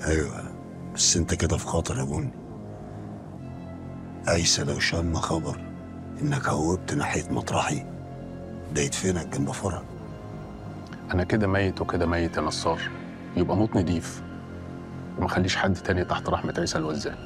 ايوه بس انت كده في خطر يا بني عيسى لو شم خبر انك هوبت ناحيه مطرحي ده يدفنك جنب فرع انا كده ميت وكده ميت يا نصار يبقى موت نضيف وما خليش حد تاني تحت رحمه عيسى الوزان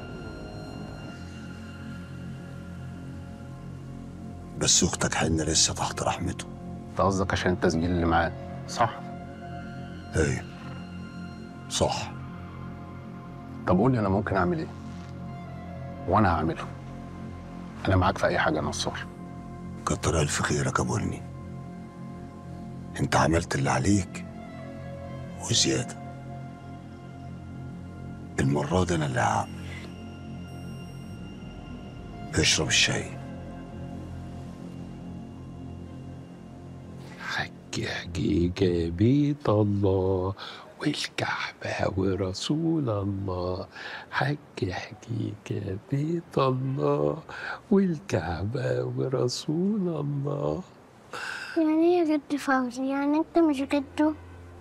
بس اختك حنة لسه تحت رحمته انت قصدك عشان التسجيل اللي معاه صح ايوه صح طب قول لي انا ممكن اعمل ايه وانا هعمله انا معاك في اي حاجه يا نصار كتر الف خيرك يا بني انت عملت اللي عليك وزياده المره دي انا اللي هعمل اشرب الشاي حج حقيقة بيت الله والكعبة ورسول الله حج حقيقة بيت الله والكعبة ورسول الله يعني ايه جد فوزي يعني انت مش جده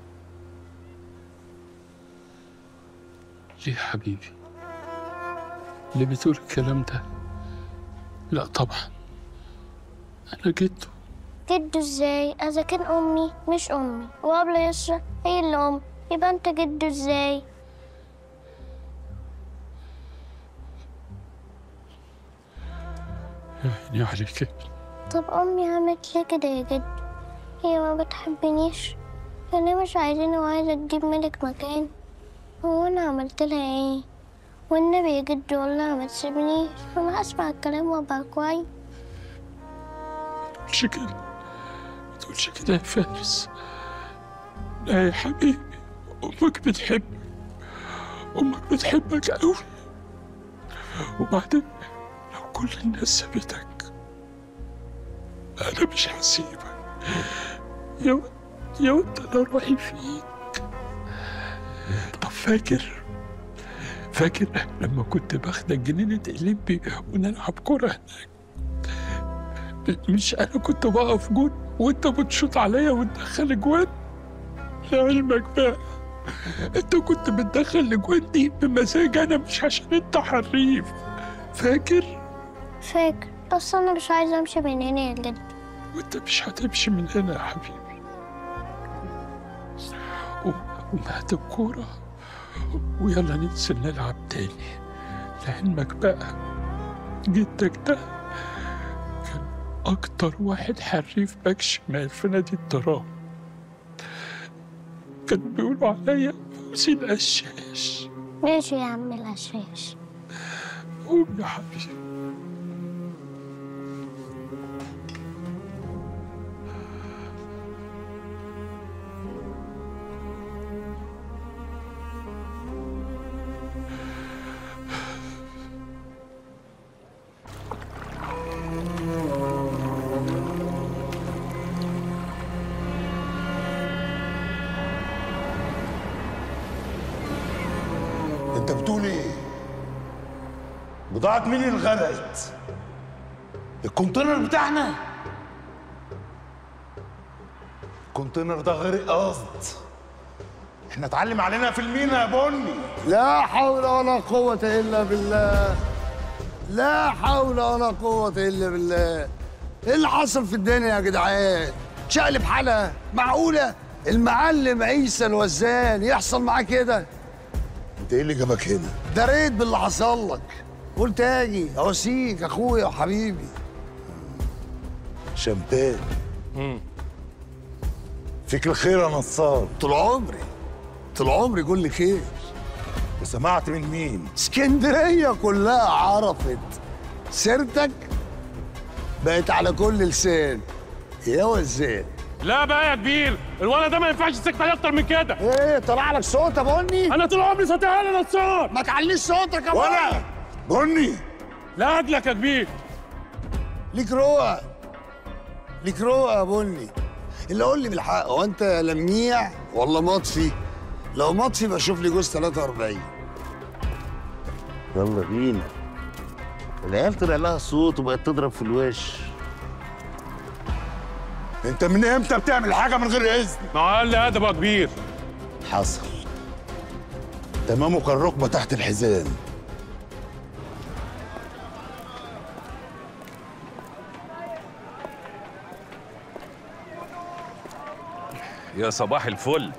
ليه يا حبيبي اللي بتقول الكلام ده لا طبعا أنا جده جده ازاي اذا كان امي مش امي وقبل يسرا هي اللي ام يبقى انت جده ازاي يا عيني عليك طب امي عملت ليه كده يا جد هي ما بتحبنيش انا مش عايزاني وعايزه تجيب ملك مكان هو انا عملت لها ايه والنبي يا جد والله ما تسيبنيش انا هسمع الكلام وابقى كويس تقولش كده ما تقولش كده يا فارس لا يا حبيبي أمك بتحبك أمك بتحبك أوي وبعدين لو كل الناس سابتك أنا مش هسيبك يا ود يا ود أنا روحي فيك طب فاكر فاكر لما كنت باخدك جنينة إليمبي ونلعب كورة هناك مش انا كنت بقف جون وانت بتشوط عليا وتدخل اجوان لعلمك بقى انت كنت بتدخل الاجوان دي بمزاج انا مش عشان انت حريف فاكر فاكر بس انا مش عايزه امشي من هنا يا جد وانت مش هتمشي من هنا يا حبيبي و- ومهد الكورة ويلا ننزل نلعب تاني لعلمك بقى جدك ده كان أكتر واحد حريف باك شمال في نادي الترام كانوا بيقولوا عليا فوزي القشاش ماشي يا عم القشاش قوم يا حبيبي انت بتقول ايه؟ بضاعة مين اللي غرقت؟ الكونتينر بتاعنا الكونتينر ده غرق قصد احنا اتعلم علينا في المينا يا بني لا حول ولا قوة إلا بالله لا حول ولا قوة إلا بالله إيه اللي حصل في الدنيا يا جدعان؟ شقلب حالها معقولة؟ المعلم عيسى الوزان يحصل معاه كده؟ انت ايه اللي جابك هنا؟ دريت باللي حصل لك قلت اجي اواسيك اخويا وحبيبي شمتان فيك الخير يا نصار طول عمري طول عمري كل خير وسمعت من مين؟ اسكندرية كلها عرفت سيرتك بقت على كل لسان يا وزان لا بقى يا كبير الولد ده ما ينفعش يسكت عليه اكتر من كده ايه طلع لك صوت يا بني انا طول عمري صوتها انا نصار ما تعليش صوتك يا ولا بني لا اجلك يا كبير ليك روقه ليك روقه يا بني اللي قول لي بالحق هو انت لميع ولا مطفي لو مطفي يبقى شوف لي جوز 43 يلا بينا العيال طلع لها صوت وبقت تضرب في الوش انت من امتى بتعمل حاجة من غير اذن؟ ما هو قال لي ادب يا كبير حصل تمامه كان ركبه تحت الحزام يا صباح الفل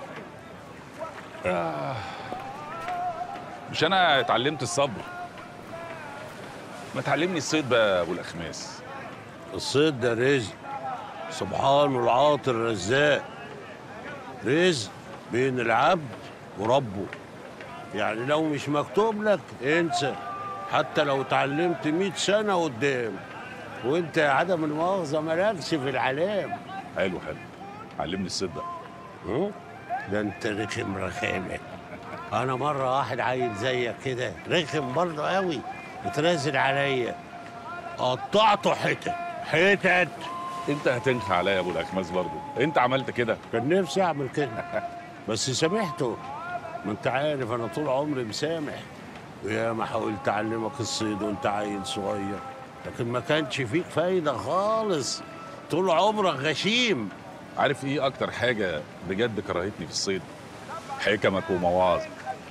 آه. مش انا اتعلمت الصبر ما تعلمني الصيد بقى يا ابو الاخماس الصيد ده رزق سبحان العاطي الرزاق رزق بين العبد وربه يعني لو مش مكتوب لك انسى حتى لو اتعلمت مئة سنة قدام وانت يا عدم المؤاخذة مالكش في العلام حلو حلو علمني الصيد بقى ها؟ ده انت رخم رخامة انا مرة واحد عيل زيك كده رخم برضه قوي اترازل عليا قطعته حتت حتت انت هتنخى عليا يا ابو الاخماس برضه انت عملت كده كان نفسي اعمل كده بس سامحته ما انت عارف انا طول عمري مسامح ويا ما حاولت اعلمك الصيد وانت عيل صغير لكن ما كانش فيك فايده خالص طول عمرك غشيم عارف ايه اكتر حاجه بجد كرهتني في الصيد حكمك ومواعظك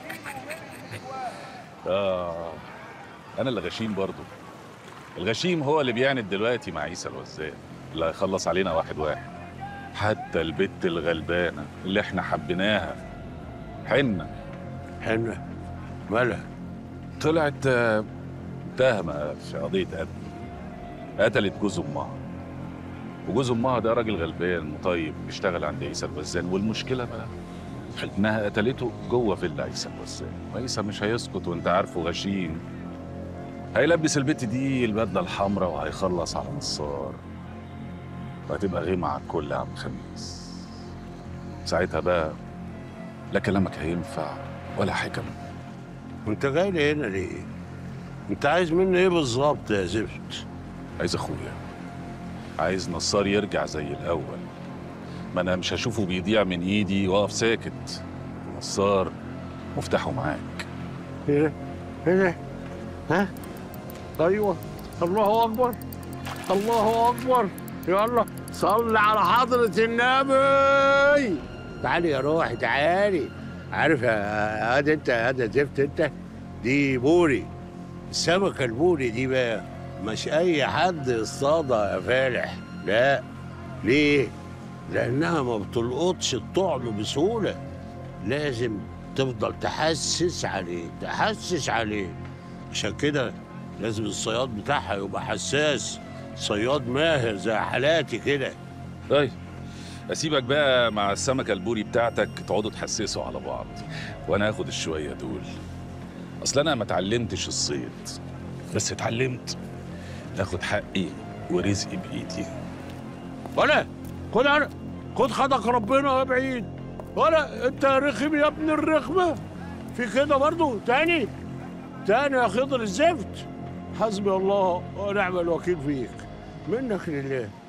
اه انا اللي غشيم برضه الغشيم هو اللي بيعند دلوقتي مع عيسى الوزان اللي هيخلص علينا واحد واحد حتى البت الغلبانه اللي احنا حبيناها حنه حنة مالها طلعت آه، متهمه في قضيه قتل قتلت جوز امها وجوز امها ده راجل غلبان مطيب بيشتغل عند عيسى الوزان والمشكله بقى انها قتلته جوه فيلا عيسى الوزان وعيسى مش هيسكت وانت عارفه غشيم هيلبس البت دي البدله الحمراء وهيخلص على نصار وهتبقى غيمة على الكل يا عم خميس ساعتها بقى لا كلامك هينفع ولا حكم وانت جاي لي هنا ليه انت عايز مني ايه بالظبط يا زفت عايز اخويا عايز نصار يرجع زي الاول ما انا مش هشوفه بيضيع من ايدي واقف ساكت نصار مفتاحه معاك ايه ايه ها ايوه الله اكبر الله اكبر يلا صل على حضرة النبي تعالي يا روحي تعالي عارف يا هذا انت هذا زفت انت دي بوري السمكة البوري دي بقى مش أي حد يصطادها يا فالح لا ليه؟ لأنها ما بتلقطش الطعم بسهولة لازم تفضل تحسس عليه تحسس عليه عشان كده لازم الصياد بتاعها يبقى حساس صياد ماهر زي حالاتي كده طيب اسيبك بقى مع السمكه البوري بتاعتك تقعدوا تحسسوا على بعض وانا هاخد الشويه دول اصل انا ما اتعلمتش الصيد بس اتعلمت اخد حقي ورزقي بايدي ولا خد انا خد خدك ربنا يا بعيد ولا انت رخم يا ابن الرخمه في كده برضو تاني تاني يا خضر الزفت حسبي الله ونعم الوكيل فيك منك لله